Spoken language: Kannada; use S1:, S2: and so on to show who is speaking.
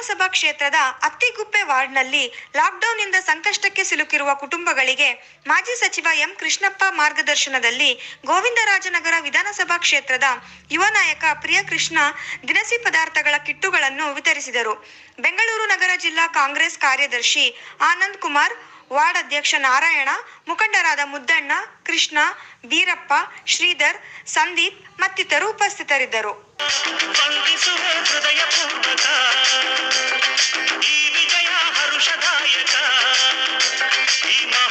S1: ವಿಧಾನಸಭಾ ಕ್ಷೇತ್ರದ ಅತ್ತಿಗುಪ್ಪೆ ವಾರ್ಡ್ನಲ್ಲಿ ಲಾಕ್ಡೌನ್ನಿಂದ ಸಂಕಷ್ಟಕ್ಕೆ ಸಿಲುಕಿರುವ ಕುಟುಂಬಗಳಿಗೆ ಮಾಜಿ ಸಚಿವ ಎಂ ಕೃಷ್ಣಪ್ಪ ಮಾರ್ಗದರ್ಶನದಲ್ಲಿ ಗೋವಿಂದರಾಜನಗರ ವಿಧಾನಸಭಾ ಕ್ಷೇತ್ರದ ಯುವ ನಾಯಕ ಪ್ರಿಯಕೃಷ್ಣ ದಿನಸಿ ಪದಾರ್ಥಗಳ ಕಿಟ್ಟುಗಳನ್ನು ವಿತರಿಸಿದರು ಬೆಂಗಳೂರು ನಗರ ಜಿಲ್ಲಾ ಕಾಂಗ್ರೆಸ್ ಕಾರ್ಯದರ್ಶಿ ಆನಂದ್ ಕುಮಾರ್ ವಾರ್ಡ್ ಅಧ್ಯಕ್ಷ ನಾರಾಯಣ ಮುಖಂಡರಾದ ಮುದ್ದಣ್ಣ ಕೃಷ್ಣ ಬೀರಪ್ಪ ಶ್ರೀಧರ್ ಸಂದೀಪ್ ಮತ್ತಿತರರು ಉಪಸ್ಥಿತರಿದ್ದರು
S2: ವಂದಿಸುವೆ ಹೃದಯ ಪೂರ್ವಕ ಈ ವಿಜಯ ಹರುಷದಾಯಕ ಈ ಮಹಾ